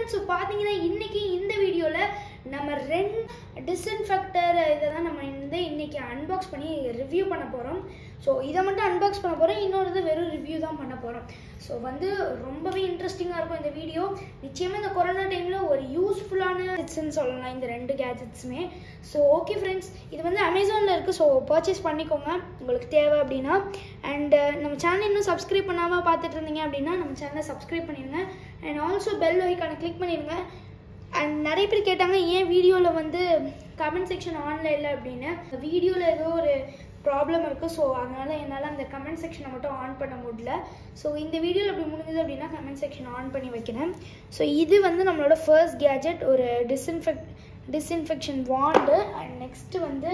friends so பார்த்தீங்கன்னா இன்னைக்கு இந்த வீடியோவில் நம்ம ரெண்டு டிஸ்இன்ஃபெக்டர் இதை தான் நம்ம வந்து இன்னைக்கு அன்பாக்ஸ் பண்ணி ரிவ்யூ பண்ண போகிறோம் ஸோ இதை மட்டும் அன்பாக்ஸ் பண்ண போகிறோம் இன்னொரு இது வெறும் ரிவ்யூ தான் பண்ண போகிறோம் ஸோ வந்து ரொம்பவே இன்ட்ரெஸ்டிங்காக இருக்கும் இந்த வீடியோ நிச்சயமாக இந்த கொரோனா டைமில் ஒரு யூஸ்ஃபுல்லான கிட்ஸ்ன்னு சொல்லலாம் இந்த ரெண்டு கேஜெட்ஸுமே ஸோ ஓகே ஃப்ரெண்ட்ஸ் இது வந்து அமேசானில் இருக்குது ஸோ பர்ச்சேஸ் பண்ணிக்கோங்க உங்களுக்கு தேவை அப்படின்னா அண்ட் நம்ம சேனல் இன்னும் சப்ஸ்கிரைப் பண்ணாமல் பார்த்துட்டு இருந்தீங்க அப்படின்னா நம்ம சேனலை சப்ஸ்கிரைப் பண்ணிடுங்க அண்ட் ஆல்சோ பெல் ஐக்கானை கிளிக் பண்ணிடுங்க அண்ட் நிறைய பேர் கேட்டாங்க ஏன் வீடியோவில் வந்து கமெண்ட் செக்ஷன் ஆன்ல இல்லை அப்படின்னு வீடியோவில் ஏதோ ஒரு ப்ராப்ளம் இருக்குது ஸோ அதனால் என்னால் அந்த கமெண்ட் செக்ஷனை மட்டும் ஆன் பண்ண முடியல ஸோ இந்த வீடியோவில் அப்படி முடிஞ்சது அப்படின்னா கமெண்ட் செக்ஷன் ஆன் பண்ணி வைக்கிறேன் ஸோ இது வந்து நம்மளோட ஃபர்ஸ்ட் கேஜெட் ஒரு disinfect disinfection wand and next வந்து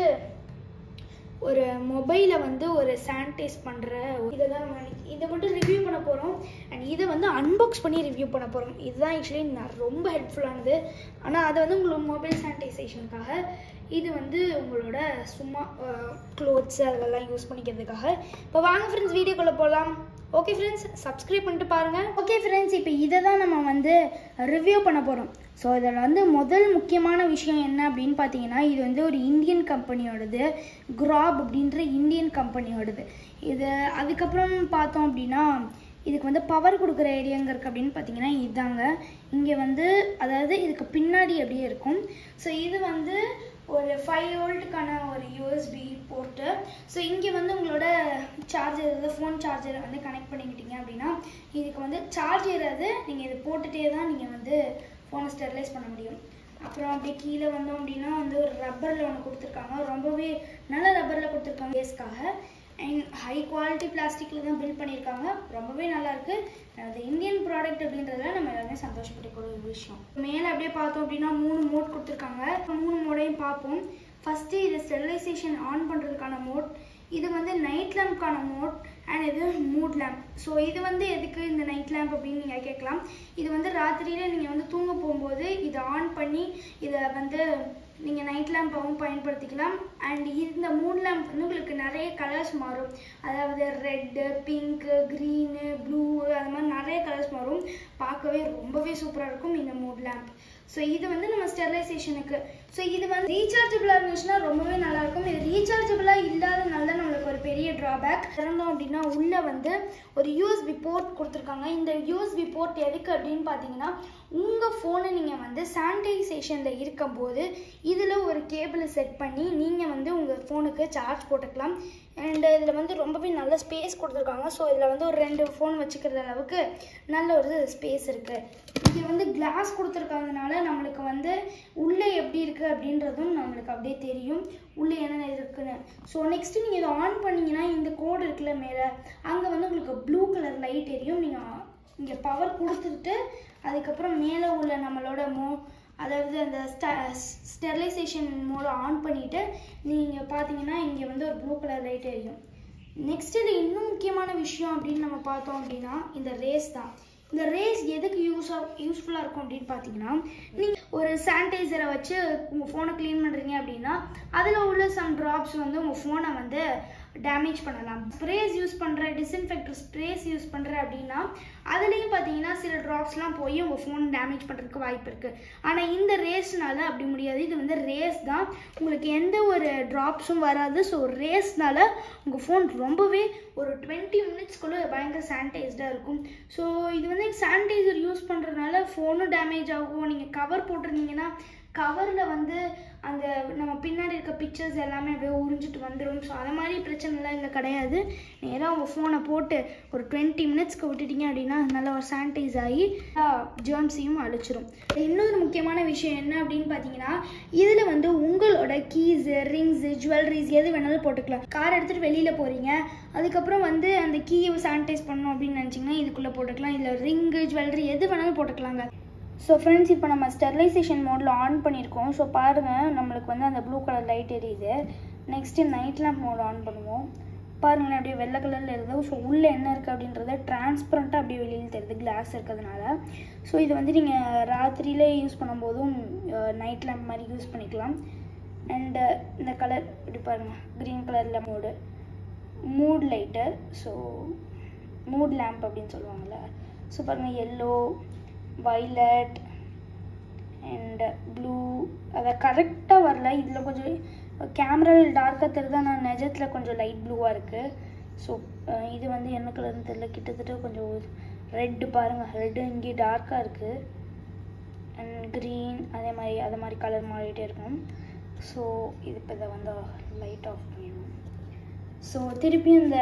ஒரு மொபைலை வந்து ஒரு சானிடைஸ் பண்ணுற இதை தான் நம்ம இன்னைக்கு- இதை மட்டும் ரிவ்யூ பண்ண போகிறோம் அண்ட் இதை வந்து அன்பாக்ஸ் பண்ணி ரிவ்யூ பண்ண போகிறோம் இதுதான் ஆக்சுவலி நான் ரொம்ப ஹெல்ப்ஃபுல்லானது ஆனால் அது வந்து உங்களோட மொபைல் சானிடைசேஷனுக்காக இது வந்து உங்களோட சும்மா க்ளோத்ஸ் அதெல்லாம் யூஸ் பண்ணிக்கிறதுக்காக இப்போ வாங்க ஃப்ரெண்ட்ஸ் வீடியோக்குள்ளே போகலாம் ஓகே ஃப்ரெண்ட்ஸ் சப்ஸ்கிரைப் பண்ணிட்டு பாருங்கள் ஓகே ஃப்ரெண்ட்ஸ் இப்போ இதை தான் நம்ம வந்து ரிவ்யூ பண்ண போகிறோம் ஸோ இதில் வந்து முதல் முக்கியமான விஷயம் என்ன அப்படின்னு பார்த்தீங்கன்னா இது வந்து ஒரு இந்தியன் கம்பெனியோடது கிராப் அப்படின்ற இந்தியன் கம்பெனியோடது இது அதுக்கப்புறம் பார்த்தோம் அப்படின்னா இதுக்கு வந்து பவர் கொடுக்குற ஏரியா எங்கே இருக்குது அப்படின்னு பார்த்தீங்கன்னா இதாங்க இங்கே வந்து அதாவது இதுக்கு பின்னாடி அப்படியே இருக்கும் ஸோ இது வந்து ஒரு ஃபைவ் வோல்ட்டுக்கான ஒரு யூஎஸ்பி போர்ட்டு ஸோ இங்கே வந்து உங்களோட சார்ஜர் இது ஃபோன் சார்ஜரை வந்து கனெக்ட் பண்ணிக்கிட்டீங்க அப்படின்னா இதுக்கு வந்து சார்ஜ் ஏறாது நீங்கள் இது போட்டுகிட்டே தான் நீங்கள் வந்து ஃபோனை ஸ்டெர்லைஸ் பண்ண முடியும் அப்புறம் அப்படியே கீழே வந்தோம் அப்படின்னா வந்து ஒரு ரப்பரில் ஒன்று கொடுத்துருக்காங்க ரொம்பவே நல்ல ரப்பரில் கொடுத்துருக்காங்க கேஸ்க்காக அண்ட் ஹை குவாலிட்டி பிளாஸ்டிக்கில் தான் பில்ட் பண்ணியிருக்காங்க ரொம்பவே நல்லா இருக்கு அது இந்தியன் ப்ராடக்ட் அப்படின்றதுல நம்ம எல்லாருமே சந்தோஷப்பட்டுக்கூடிய ஒரு விஷயம் மேலே அப்படியே பார்த்தோம் அப்படின்னா மூணு மோட் கொடுத்துருக்காங்க மூணு மோடையும் பார்ப்போம் ஃபஸ்ட்டு இது ஸ்டெரிலைசேஷன் ஆன் பண்ணுறதுக்கான மோட் இது வந்து நைட் லேம்ப்க்கான மோட் அண்ட் இது மூட் லேம்ப் ஸோ இது வந்து எதுக்கு இந்த நைட் லேம்ப் அப்படின்னு நீங்கள் கேட்கலாம் இது வந்து ராத்திரியில் நீங்கள் வந்து தூங்க போகும்போது இதை ஆன் பண்ணி இதை வந்து நீங்கள் நைட் லேம்பாகவும் பயன்படுத்திக்கலாம் அண்ட் இந்த மூன் லேம்ப் வந்து உங்களுக்கு நிறைய கலர்ஸ் மாறும் அதாவது ரெட்டு பிங்க்கு க்ரீனு ப்ளூ அது மாதிரி நிறைய கலர்ஸ் மாறும் பார்க்கவே ரொம்பவே சூப்பராக இருக்கும் இந்த மூட் லேம்ப் ஸோ இது வந்து நம்ம ஸ்டெரிலைசேஷனுக்கு ஸோ இது வந்து ரீசார்ஜபிளாக இருந்துச்சுன்னா ரொம்பவே நல்லா இருக்கும் இது ரீசார்ஜபிளாக இல்லாதனால தான் நம்மளுக்கு ஒரு பெரிய ட்ராபேக் திறந்தோம் அப்படின்னா உள்ளே வந்து ஒரு யூஎஸ்பி போர்ட் கொடுத்துருக்காங்க இந்த யூஎஸ்பி போர்ட் எதுக்கு அப்படின்னு பார்த்தீங்கன்னா உங்கள் ஃபோனை நீங்கள் வந்து சானிடைசேஷனில் இருக்கும்போது இதில் ஒரு கேபிளை செட் பண்ணி நீங்கள் வந்து உங்கள் ஃபோனுக்கு சார்ஜ் போட்டுக்கலாம் அண்ட் இதில் வந்து ரொம்பவே நல்ல ஸ்பேஸ் கொடுத்துருக்காங்க ஸோ இதில் வந்து ஒரு ரெண்டு ஃபோன் வச்சுக்கிறது அளவுக்கு நல்ல ஒரு ஸ்பேஸ் இருக்குது இங்கே வந்து கிளாஸ் கொடுத்துருக்காதனால நம்மளுக்கு வந்து உள்ளே எப்படி இருக்குது அப்படின்றதும் நம்மளுக்கு அப்படியே தெரியும் உள்ளே என்னென்ன இருக்குன்னு ஸோ நெக்ஸ்ட்டு நீங்கள் இதை ஆன் பண்ணீங்கன்னா இந்த கோடு இருக்குல்ல மேலே அங்கே வந்து உங்களுக்கு ப்ளூ கலர் லைட் எரியும் நீங்கள் இங்கே பவர் கொடுத்துட்டு அதுக்கப்புறம் மேலே உள்ள நம்மளோட மோ அதாவது அந்த ஸ்டெரிலைசேஷன் மோட ஆன் பண்ணிவிட்டு நீங்கள் பார்த்தீங்கன்னா இங்கே வந்து ஒரு ப்ளூ கலர் லைட் எரியும் நெக்ஸ்ட் இது இன்னும் முக்கியமான விஷயம் அப்படின்னு நம்ம பார்த்தோம் அப்படின்னா இந்த ரேஸ் தான் இந்த ரேஸ் எதுக்கு யூஸ் யூஸ்ஃபுல்லாக இருக்கும் அப்படின்னு பார்த்தீங்கன்னா நீங்கள் ஒரு சானிடைசரை வச்சு உங்கள் ஃபோனை க்ளீன் பண்ணுறீங்க அப்படின்னா அதில் உள்ள சம் ட்ராப்ஸ் வந்து உங்கள் ஃபோனை வந்து டேமேஜ் பண்ணலாம் ஸ்ப்ரேஸ் யூஸ் பண்ணுற டிஸ்இன்ஃபெக்டர் ஸ்ப்ரேஸ் யூஸ் பண்ணுற அப்படின்னா அதுலேயும் பார்த்தீங்கன்னா சில ட்ராப்ஸ்லாம் போய் உங்கள் ஃபோன் டேமேஜ் பண்ணுறதுக்கு வாய்ப்பு இருக்குது ஆனால் இந்த ரேஸ்னால அப்படி முடியாது இது வந்து ரேஸ் தான் உங்களுக்கு எந்த ஒரு ட்ராப்ஸும் வராது ஸோ ரேஸ்னால உங்கள் ஃபோன் ரொம்பவே ஒரு டுவெண்ட்டி மினிட்ஸ்க்குள்ளே பயங்கர சானிடைஸ்டாக இருக்கும் ஸோ இது வந்து சானிடைசர் யூஸ் பண்ணுறதுனால ஃபோனும் டேமேஜ் ஆகும் நீங்கள் கவர் போட்டிருந்தீங்கன்னா கவரில் வந்து அந்த நம்ம பின்னாடி இருக்க பிக்சர்ஸ் எல்லாமே அப்படியே உறிஞ்சிட்டு வந்துடும் ஸோ அது மாதிரி பிரச்சனைலாம் இல்லை கிடையாது நேராக உங்கள் ஃபோனை போட்டு ஒரு டுவெண்ட்டி மினிட்ஸ்க்கு விட்டுட்டீங்க அப்படின்னா நல்லா ஒரு சானிடைஸ் ஆகி ஜேர்ம்ஸையும் அழிச்சிரும் இன்னொரு முக்கியமான விஷயம் என்ன அப்படின்னு பார்த்தீங்கன்னா இதில் வந்து உங்களோட கீஸு ரிங்ஸு ஜுவல்லரிஸ் எது வேணாலும் போட்டுக்கலாம் கார் எடுத்துகிட்டு வெளியில் போகிறீங்க அதுக்கப்புறம் வந்து அந்த கீயை சானிடைஸ் பண்ணணும் அப்படின்னு நினச்சிங்கன்னா இதுக்குள்ளே போட்டுக்கலாம் இல்லை ரிங்கு ஜுவல்லரி எது வேணாலும் போட்டுக்கலாங்க ஸோ ஃப்ரெண்ட்ஸ் இப்போ நம்ம ஸ்டெர்லைசேஷன் மோடில் ஆன் பண்ணியிருக்கோம் ஸோ பாருங்கள் நம்மளுக்கு வந்து அந்த ப்ளூ கலர் லைட் எரியுது next night lamp mode on பண்ணுவோம் பாருங்களேன் அப்படியே வெள்ளை கலரில் இருக்குது ஸோ உள்ளே என்ன இருக்குது அப்படின்றத டிரான்ஸ்பரண்ட்டாக அப்படியே வெளியில் தெரியுது கிளாஸ் இருக்கிறதுனால ஸோ இது வந்து நீங்கள் ராத்திரியிலே யூஸ் பண்ணும்போதும் நைட் லேம்ப் மாதிரி யூஸ் பண்ணிக்கலாம் அண்டு இந்த கலர் இப்படி பாருங்கள் க்ரீன் கலரில் mode mood light so mood lamp அப்படின்னு சொல்லுவாங்கள்ல ஸோ பாருங்கள் எல்லோ வைலட் அண்ட் ப்ளூ அதை கரெக்டாக வரல இதில் கொஞ்சம் கேமராவில் டார்க்காக தெரியுதா நான் நிஜத்தில் கொஞ்சம் லைட் ப்ளூவாக இருக்குது ஸோ இது வந்து என்ன கலர்னு தெரியல கிட்டத்தட்ட கொஞ்சம் ரெட்டு பாருங்கள் ரெட்டு இங்கே டார்க்காக இருக்குது அண்ட் க்ரீன் அதே மாதிரி அதே மாதிரி கலர் மாறிட்டே இருக்கும் ஸோ இது இப்போ இதை வந்து லைட் ஆஃப் பண்ணிடணும் ஸோ திருப்பி இந்த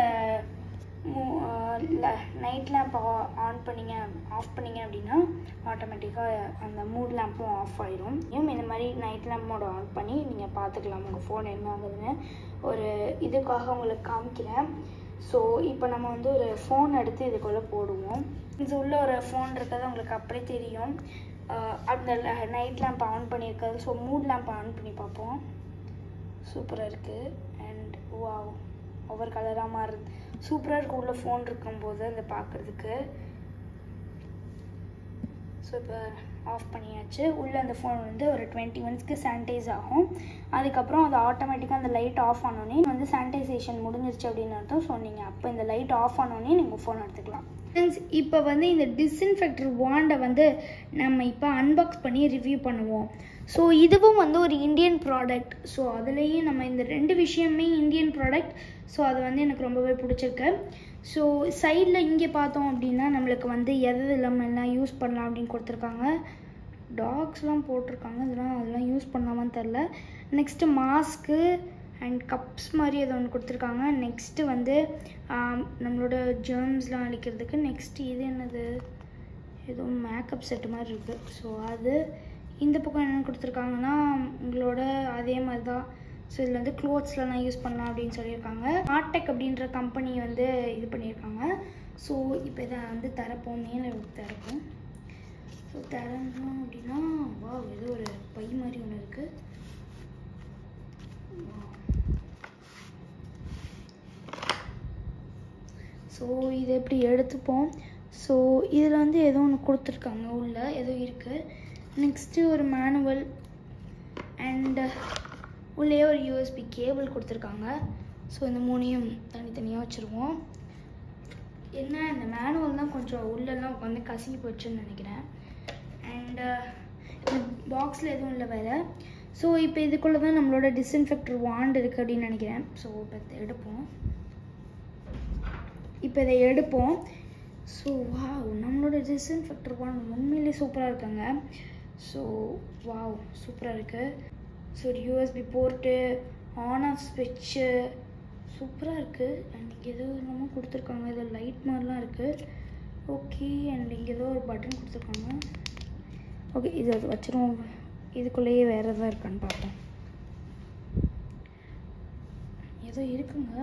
நைட் லேம்ப் ஆன் பண்ணிங்க ஆஃப் பண்ணிங்க அப்படின்னா ஆட்டோமேட்டிக்காக அந்த மூட் லேம்பும் ஆஃப் ஆயிரும் இந்த மாதிரி நைட் லேம்ப் மோட ஆன் பண்ணி நீங்கள் பார்த்துக்கலாம் உங்கள் ஃபோன் என்ன ஆகுதுன்னு ஒரு இதுக்காக உங்களுக்கு காமிக்கிறேன் ஸோ இப்போ நம்ம வந்து ஒரு ஃபோன் எடுத்து இதுக்குள்ளே போடுவோம் இது உள்ள ஒரு ஃபோன் இருக்கிறது உங்களுக்கு அப்படியே தெரியும் அந்த நைட் லேம்ப் ஆன் பண்ணியிருக்காது ஸோ மூட் லேம்ப் ஆன் பண்ணி பார்ப்போம் சூப்பராக இருக்குது அண்ட் வாவ் ஒவ்வொரு கலராக மாறுது சூப்பராக இருக்கு உள்ள ஃபோன் இருக்கும்போது அதை பார்க்குறதுக்கு ஸோ இப்போ ஆஃப் பண்ணியாச்சு உள்ளே அந்த ஃபோன் வந்து ஒரு டுவெண்ட்டி மினிட்ஸ்க்கு சானிடைஸ் ஆகும் அதுக்கப்புறம் அது ஆட்டோமேட்டிக்காக அந்த லைட் ஆஃப் ஆனோடனே வந்து சானிடைசேஷன் முடிஞ்சிருச்சு அப்படின்னு அர்த்தம் ஸோ நீங்கள் அப்போ இந்த லைட் ஆஃப் ஆனோடனே நீங்கள் ஃபோன் எடுத்துக்கலாம் ஃப்ரெண்ட்ஸ் இப்போ வந்து இந்த டிஸ்இன்ஃபெக்டர் வாண்டை வந்து நம்ம இப்போ அன்பாக்ஸ் பண்ணி ரிவ்யூ பண்ணுவோம் ஸோ இதுவும் வந்து ஒரு இந்தியன் ப்ராடக்ட் ஸோ அதுலேயே நம்ம இந்த ரெண்டு விஷயமே இந்தியன் ப்ராடக்ட் ஸோ அது வந்து எனக்கு ரொம்பவே பிடிச்சிருக்கு ஸோ சைடில் இங்கே பார்த்தோம் அப்படின்னா நம்மளுக்கு வந்து எது இல்லாமல் எல்லாம் யூஸ் பண்ணலாம் அப்படின்னு கொடுத்துருக்காங்க டாக்ஸ்லாம் போட்டிருக்காங்க இதெல்லாம் அதெல்லாம் யூஸ் பண்ணலாமான்னு தெரில நெக்ஸ்ட்டு மாஸ்க்கு அண்ட் கப்ஸ் மாதிரி ஏதோ ஒன்று கொடுத்துருக்காங்க நெக்ஸ்ட்டு வந்து நம்மளோட ஜேர்ம்ஸ்லாம் அழிக்கிறதுக்கு நெக்ஸ்ட்டு இது என்னது ஏதோ மேக்கப் செட்டு மாதிரி இருக்குது ஸோ அது இந்த பக்கம் என்ன கொடுத்துருக்காங்கன்னா உங்களோட அதே மாதிரி தான் ஸோ இதில் வந்து க்ளோத்ஸ்லாம் யூஸ் பண்ணலாம் அப்படின்னு சொல்லியிருக்காங்க ஆர்டெக் அப்படின்ற கம்பெனி வந்து இது பண்ணியிருக்காங்க ஸோ இப்போ இதை வந்து தரப்போம் மேலே தரப்போம் ஸோ தரணும் அப்படின்னா வா ஏதோ ஒரு பை மாதிரி ஒன்று இருக்குது ஸோ இதை எப்படி எடுத்துப்போம் ஸோ இதில் வந்து ஏதோ ஒன்று கொடுத்துருக்காங்க உள்ள ஏதோ இருக்குது நெக்ஸ்ட்டு ஒரு மேனுவல் அண்டு உள்ளே ஒரு யூஎஸ்பி கேபிள் கொடுத்துருக்காங்க ஸோ இந்த மூணையும் தனித்தனியாக வச்சுருவோம் என்ன இந்த மேனுவல் தான் கொஞ்சம் உள்ளெல்லாம் உட்காந்து கசங்கி போச்சுன்னு நினைக்கிறேன் அண்டு பாக்ஸில் எதுவும் இல்லை வேறு ஸோ இப்போ இதுக்குள்ளே தான் நம்மளோட டிஸ்இன்ஃபெக்டர் வாண்ட் இருக்குது அப்படின்னு நினைக்கிறேன் ஸோ இப்போ இதை எடுப்போம் இப்போ இதை எடுப்போம் ஸோ வாவ் நம்மளோட டிஸ்இன்ஃபெக்டர் வாண்ட் உண்மையிலே சூப்பராக இருக்காங்க ஸோ வாவ் சூப்பராக இருக்குது ஸோ ஒரு யூஎஸ்பி போர்ட்டு ஆன் ஆஃப் ஸ்விட்ச்சு சூப்பராக இருக்குது அண்ட் இங்கே ஏதோ என்னமோ கொடுத்துருக்காங்க ஏதோ லைட் மாதிரிலாம் இருக்குது ஓகே அண்ட் இங்கே ஏதோ ஒரு பட்டன் கொடுத்துருக்காங்க ஓகே இது அது வச்சிருவோம் இதுக்குள்ளேயே வேறு எதாவது இருக்கான்னு பார்ப்போம் ஏதோ இருக்குங்க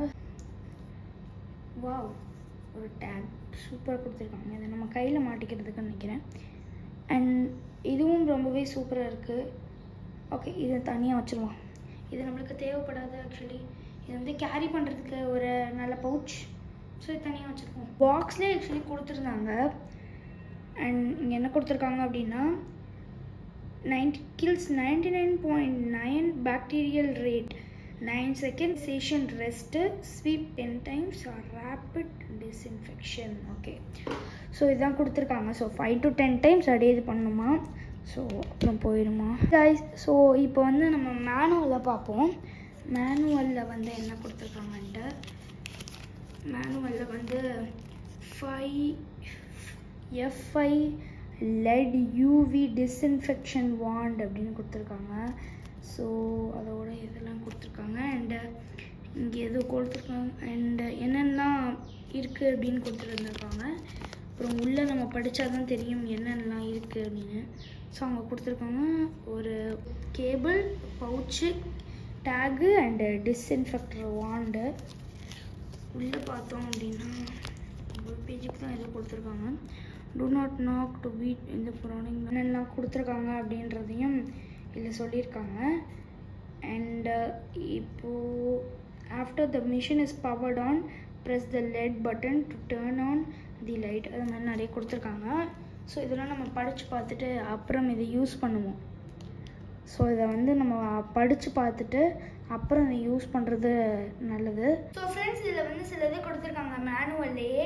வாவ் ஒரு டேக் சூப்பராக கொடுத்துருக்காங்க இதை நம்ம கையில் மாட்டிக்கிறதுக்கு நினைக்கிறேன் அண்ட் இதுவும் ரொம்பவே சூப்பராக இருக்குது ஓகே இதை தனியாக வச்சுருவோம் இது நம்மளுக்கு தேவைப்படாது ஆக்சுவலி இது வந்து கேரி பண்ணுறதுக்கு ஒரு நல்ல பவுச் ஸோ இது தனியாக வச்சுருக்கோம் பாக்ஸ்லேயே ஆக்சுவலி கொடுத்துருந்தாங்க அண்ட் இங்கே என்ன கொடுத்துருக்காங்க அப்படின்னா ninety kills ninety nine point nine bacterial rate nine second session rest sweep ten times rapid disinfection okay so இதுதான் கொடுத்துருக்காங்க so five to ten times அப்படியே இது பண்ணணுமா ஸோ அப்புறம் போயிடுமா கைஸ் ஸோ இப்போ வந்து நம்ம மேனுவலில் பார்ப்போம் மேனுவலில் வந்து என்ன கொடுத்துருக்காங்கன்ட்டு மேனுவலில் வந்து five FI LED UV disinfection wand அப்படின்னு கொடுத்துருக்காங்க ஸோ அதோட இதெல்லாம் கொடுத்துருக்காங்க அண்டு இங்கே எது கொடுத்துருக்காங்க அண்டு என்னென்னலாம் இருக்குது அப்படின்னு கொடுத்துருந்துருக்காங்க அப்புறம் உள்ளே நம்ம படித்தா தான் தெரியும் என்னென்னலாம் இருக்குது அப்படின்னு ஸோ அவங்க கொடுத்துருக்காங்க ஒரு cable pouch tag and disinfector wand உள்ளே பார்த்தோம் அப்படின்னா ஒரு பேஜுக்கு தான் எதுவும் கொடுத்துருக்காங்க do not knock to beat இந்த ப்ரானிங் என்னெல்லாம் கொடுத்துருக்காங்க அப்படின்றதையும் இதில் சொல்லியிருக்காங்க அண்டு இப்போது after the machine is powered on press the LED button to turn on the light அது மாதிரி நிறைய கொடுத்துருக்காங்க ஸோ இதெல்லாம் நம்ம படித்து பார்த்துட்டு அப்புறம் இதை யூஸ் பண்ணுவோம் ஸோ இதை வந்து நம்ம படித்து பார்த்துட்டு அப்புறம் இதை யூஸ் பண்ணுறது நல்லது ஸோ ஃப்ரெண்ட்ஸ் இதில் வந்து சில இது கொடுத்துருக்காங்க மேனுவல்லையே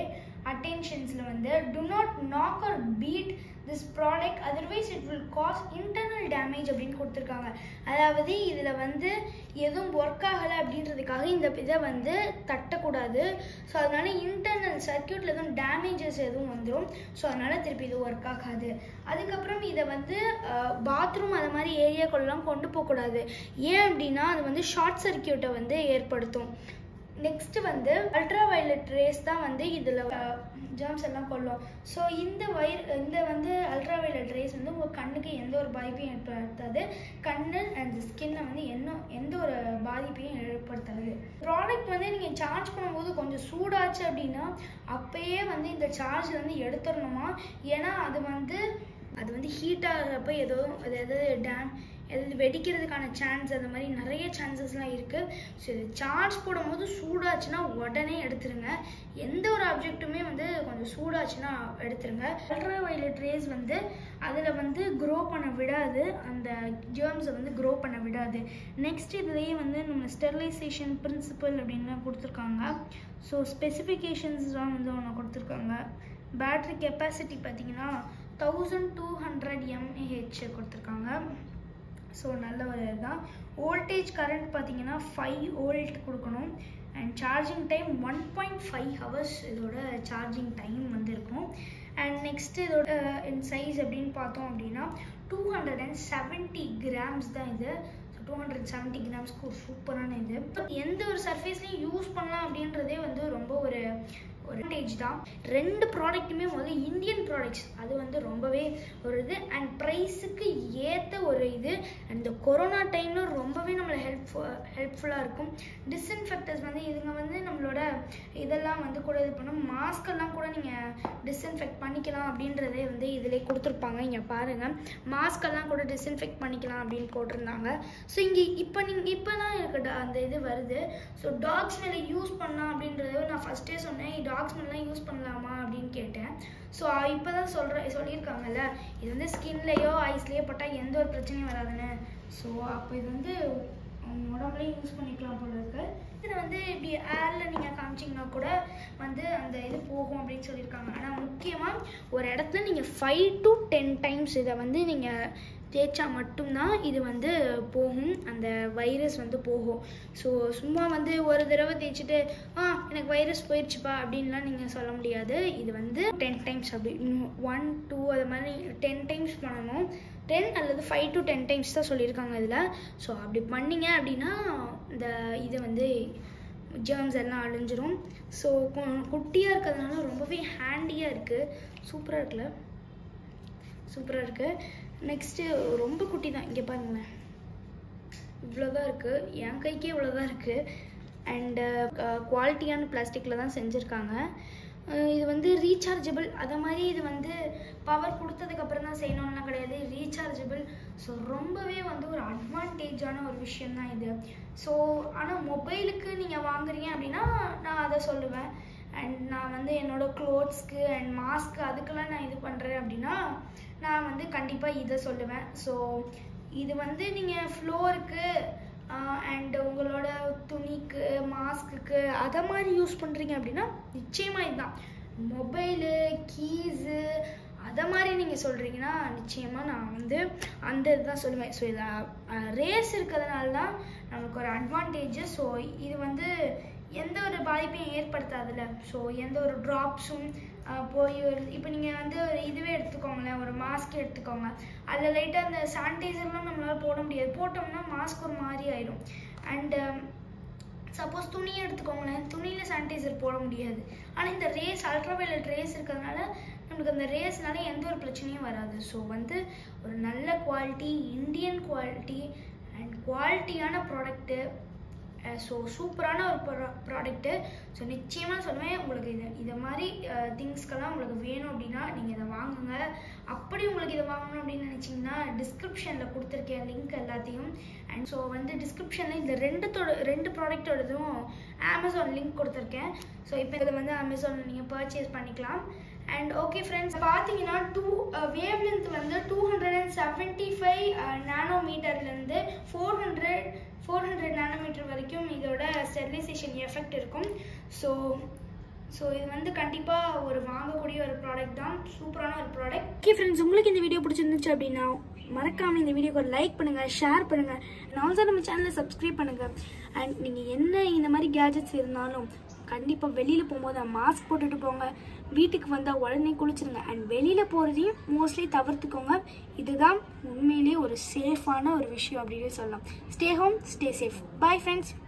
அட்டென்ஷன்ஸில் வந்து do not knock or beat this product otherwise it will cause internal damage அப்படின்னு கொடுத்துருக்காங்க அதாவது இதில் வந்து எதுவும் ஒர்க் ஆகலை அப்படின்றதுக்காக இந்த இதை வந்து தட்டக்கூடாது ஸோ அதனால இன்டர்னல் சர்க்கியூட்டில் எதுவும் டேமேஜஸ் எதுவும் வந்துடும் ஸோ அதனால திருப்பி இது ஒர்க் ஆகாது அதுக்கப்புறம் இதை வந்து பாத்ரூம் அது மாதிரி ஏரியாக்குள்ளெலாம் கொண்டு போகக்கூடாது ஏன் அப்படின்னா அது வந்து ஷார்ட் சர்க்கியூட்டை வந்து ஏற்படுத்தும் நெக்ஸ்ட் வந்து அல்ட்ரா வயலட் ரேஸ் தான் வந்து இதில் ஜேர்ம்ஸ் எல்லாம் கொல்லும் ஸோ இந்த வயர் இந்த வந்து அல்ட்ரா வயலட் ரேஸ் வந்து உங்கள் கண்ணுக்கு எந்த ஒரு பாதிப்பையும் ஏற்படுத்தாது கண்ணு அண்ட் ஸ்கின்னை வந்து என்ன எந்த ஒரு பாதிப்பையும் ஏற்படுத்தாது ப்ராடக்ட் வந்து நீங்கள் சார்ஜ் பண்ணும்போது கொஞ்சம் சூடாச்சு அப்படின்னா அப்பயே வந்து இந்த சார்ஜ் வந்து எடுத்துடணுமா ஏன்னா அது வந்து அது வந்து ஹீட் ஆகிறப்ப ஏதோ அது எதாவது டேம் எதாவது வெடிக்கிறதுக்கான சான்ஸ் அந்த மாதிரி நிறைய சான்சஸ்லாம் இருக்குது ஸோ இது சார்ஜ் போடும்போது சூடாச்சுன்னா உடனே எடுத்துருங்க எந்த ஒரு ஆப்ஜெக்ட்டுமே வந்து கொஞ்சம் சூடாச்சுன்னா எடுத்துருங்க அல்ட்ரா வயலட் ரேஸ் வந்து அதில் வந்து க்ரோ பண்ண விடாது அந்த ஜேர்ம்ஸை வந்து க்ரோ பண்ண விடாது நெக்ஸ்ட் இதுலேயே வந்து நம்ம ஸ்டெர்லைசேஷன் பிரின்சிபல் அப்படின்லாம் கொடுத்துருக்காங்க ஸோ ஸ்பெசிஃபிகேஷன்ஸ்லாம் வந்து ஒன்று கொடுத்துருக்காங்க பேட்ரி கெப்பாசிட்டி பார்த்தீங்கன்னா தௌசண்ட் டூ ஹண்ட்ரட் எம்ஏஹெச் கொடுத்துருக்காங்க ஸோ நல்ல ஒரு இதுதான் வோல்டேஜ் கரண்ட் பார்த்தீங்கன்னா ஃபைவ் வோல்ட் கொடுக்கணும் and charging time one point five hours இதோட சார்ஜிங் டைம் வந்து இருக்கும் அண்ட் நெக்ஸ்ட் இதோட சைஸ் அப்படின்னு பார்த்தோம் அப்படின்னா two hundred and seventy grams தான் இது டூ ஹண்ட்ரட் செவன்ட்டி கிராம்ஸ்க்கு ஒரு சூப்பரான இது எந்த ஒரு சர்ஃபேஸ்லையும் யூஸ் பண்ணலாம் அப்படின்றதே வந்து ரொம்ப ஒரு ஒரு அட்வான்டேஜ் தான் ரெண்டு ப்ராடக்ட்டுமே முதல்ல இந்தியன் ப்ராடக்ட்ஸ் அது வந்து ரொம்பவே ஒரு இது அண்ட் ப்ரைஸுக்கு ஏற்ற ஒரு இது அண்ட் இந்த கொரோனா டைமில் ரொம்பவே நம்மளை ஹெல்ப் ஹெல்ப்ஃபுல்லாக இருக்கும் டிஸ்இன்ஃபெக்டர்ஸ் வந்து இதுங்க வந்து நம்மளோட இதெல்லாம் வந்து கூட இது பண்ணும் மாஸ்கெல்லாம் கூட நீங்கள் டிஸ்இன்ஃபெக்ட் பண்ணிக்கலாம் அப்படின்றதே வந்து இதிலே கொடுத்துருப்பாங்க இங்கே பாருங்கள் மாஸ்கெல்லாம் கூட டிஸ்இன்ஃபெக்ட் பண்ணிக்கலாம் அப்படின்னு போட்டிருந்தாங்க ஸோ இங்கே இப்போ நீங்கள் இப்போ தான் எனக்கு அந்த இது வருது ஸோ டாக்ஸ் மேலே யூஸ் பண்ணலாம் அப்படின்றது நான் ஃபஸ்ட்டே சொன்னேன் டாக்ஸ் மேலாம் யூஸ் பண்ணலாமா அப்படின்னு கேட்டேன் ஸோ இப்போ தான் சொல்கிற சொல்லியிருக்காங்கல்ல இது வந்து ஸ்கின்லேயோ ஐஸ்லேயோ பட்டால் எந்த ஒரு பிரச்சனையும் வராதுன்னு ஸோ அப்போ இது வந்து உடம்புலையும் யூஸ் பண்ணிக்கலாம் போல இருக்கு இதில் வந்து இப்படி ஏரில் நீங்கள் காமிச்சிங்கன்னா கூட வந்து அந்த இது போகும் அப்படின்னு சொல்லியிருக்காங்க ஆனால் முக்கியமாக ஒரு இடத்துல நீங்கள் ஃபைவ் டு டென் டைம்ஸ் இதை வந்து நீங்கள் தேய்ச்சா மட்டும்தான் இது வந்து போகும் அந்த வைரஸ் வந்து போகும் ஸோ சும்மா வந்து ஒரு தடவை தேய்ச்சிட்டு ஆ எனக்கு வைரஸ் போயிடுச்சுப்பா அப்படின்லாம் நீங்கள் சொல்ல முடியாது இது வந்து டென் டைம்ஸ் அப்படி ஒன் டூ அது மாதிரி டென் டைம்ஸ் பண்ணணும் டென் அல்லது ஃபைவ் டு டென் டைம்ஸ் தான் சொல்லியிருக்காங்க இதில் ஸோ அப்படி பண்ணீங்க அப்படின்னா இந்த இது வந்து ஜேர்ம்ஸ் எல்லாம் அழிஞ்சிரும் ஸோ குட்டியாக இருக்கிறதுனால ரொம்பவே ஹேண்டியாக இருக்குது சூப்பராக இருக்குல்ல சூப்பராக இருக்குது நெக்ஸ்ட்டு ரொம்ப குட்டி தான் இங்கே பாருங்களேன் இவ்வளோதான் இருக்குது என் கைக்கே இவ்வளோதான் இருக்குது அண்டு குவாலிட்டியான பிளாஸ்டிக்கில் தான் செஞ்சுருக்காங்க இது வந்து ரீசார்ஜபிள் அதை மாதிரி இது வந்து பவர் கொடுத்ததுக்கப்புறம் தான் செய்யணும்லாம் கிடையாது ரீசார்ஜபிள் ஸோ ரொம்பவே வந்து ஒரு அட்வான்டேஜான ஒரு விஷயந்தான் இது ஸோ ஆனால் மொபைலுக்கு நீங்கள் வாங்குறீங்க அப்படின்னா நான் அதை சொல்லுவேன் அண்ட் நான் வந்து என்னோடய க்ளோத்ஸ்க்கு அண்ட் மாஸ்க்கு அதுக்கெல்லாம் நான் இது பண்ணுறேன் அப்படின்னா நான் வந்து கண்டிப்பாக இதை சொல்லுவேன் ஸோ இது வந்து நீங்கள் ஃப்ளோருக்கு அண்ட் உங்களோட துணிக்கு மாஸ்க்குக்கு அதை மாதிரி யூஸ் பண்ணுறீங்க அப்படின்னா நிச்சயமாக இதுதான் மொபைலு கீஸு அதை மாதிரி நீங்கள் சொல்கிறீங்கன்னா நிச்சயமாக நான் வந்து அந்த இதுதான் சொல்லுவேன் ஸோ இதை ரேஸ் இருக்கிறதுனால தான் நமக்கு ஒரு அட்வான்டேஜ் ஸோ இது வந்து எந்த ஒரு பாதிப்பையும் ஏற்படுத்தாதுல்ல ஸோ எந்த ஒரு ட்ராப்ஸும் போய் ஒரு இப்போ நீங்கள் வந்து ஒரு இதுவே எடுத்துக்கோங்களேன் ஒரு மாஸ்க் எடுத்துக்கோங்க அதில் லைட்டாக அந்த சானிடைசர்லாம் நம்மளால் போட முடியாது போட்டோம்னா மாஸ்க் ஒரு மாதிரி ஆயிடும் அண்டு சப்போஸ் துணியை எடுத்துக்கோங்களேன் துணியில் சானிடைசர் போட முடியாது ஆனால் இந்த ரேஸ் அல்ட்ராவைலட் ரேஸ் இருக்கிறதுனால நம்மளுக்கு அந்த ரேஸ்னால எந்த ஒரு பிரச்சனையும் வராது ஸோ வந்து ஒரு நல்ல குவாலிட்டி இந்தியன் குவாலிட்டி அண்ட் குவாலிட்டியான ப்ராடக்ட்டு ஸோ சூப்பரான ஒரு ப்ரா ப்ராடக்ட்டு ஸோ நிச்சயமாக சொல்லுவேன் உங்களுக்கு இது இதை மாதிரி திங்ஸ்க்கெல்லாம் உங்களுக்கு வேணும் அப்படின்னா நீங்கள் இதை வாங்குங்க அப்படி உங்களுக்கு இதை வாங்கணும் அப்படின்னு நினச்சிங்கன்னா டிஸ்கிரிப்ஷனில் கொடுத்துருக்கேன் லிங்க் எல்லாத்தையும் அண்ட் ஸோ வந்து டிஸ்கிரிப்ஷனில் இந்த ரெண்டுத்தோட ரெண்டு ப்ராடக்ட்டோடதும் அமேசான் லிங்க் கொடுத்துருக்கேன் ஸோ இப்போ இதை வந்து அமேசானில் நீங்கள் பர்ச்சேஸ் பண்ணிக்கலாம் அண்ட் ஓகே ஃப்ரெண்ட்ஸ் பார்த்தீங்கன்னா டூ வேவ் லென்த் வந்து two hundred and seventy five nano மீட்டர்லேருந்து four hundred four hundred nanometer வரைக்கும் இதோட ஸ்டெரிலைசேஷன் எஃபெக்ட் இருக்கும் ஸோ ஸோ இது வந்து கண்டிப்பாக ஒரு வாங்கக்கூடிய ஒரு ப்ராடக்ட் தான் சூப்பரான ஒரு ப்ராடக்ட் ஓகே ஃப்ரெண்ட்ஸ் உங்களுக்கு இந்த வீடியோ பிடிச்சிருந்துச்சு அப்படின்னா மறக்காமல் இந்த வீடியோக்கு ஒரு லைக் பண்ணுங்கள் ஷேர் பண்ணுங்கள் அண்ட் ஆல்சோ நம்ம சேனலை சப்ஸ்கிரைப் பண்ணுங்கள் அண்ட் நீங்கள் என்ன இந்த மாதிரி கேஜெட்ஸ் இருந்தாலும் கண்டிப்பாக வெளியில் போகும்போது மாஸ்க் போட்டுட்டு போங்க வீட்டுக்கு வந்தால் உடனே குளிச்சிருங்க அண்ட் வெளியில் போகிறதையும் மோஸ்ட்லி தவிர்த்துக்கோங்க இதுதான் உண்மையிலேயே ஒரு சேஃபான ஒரு விஷயம் அப்படின்னு சொல்லலாம் stay home stay safe bye friends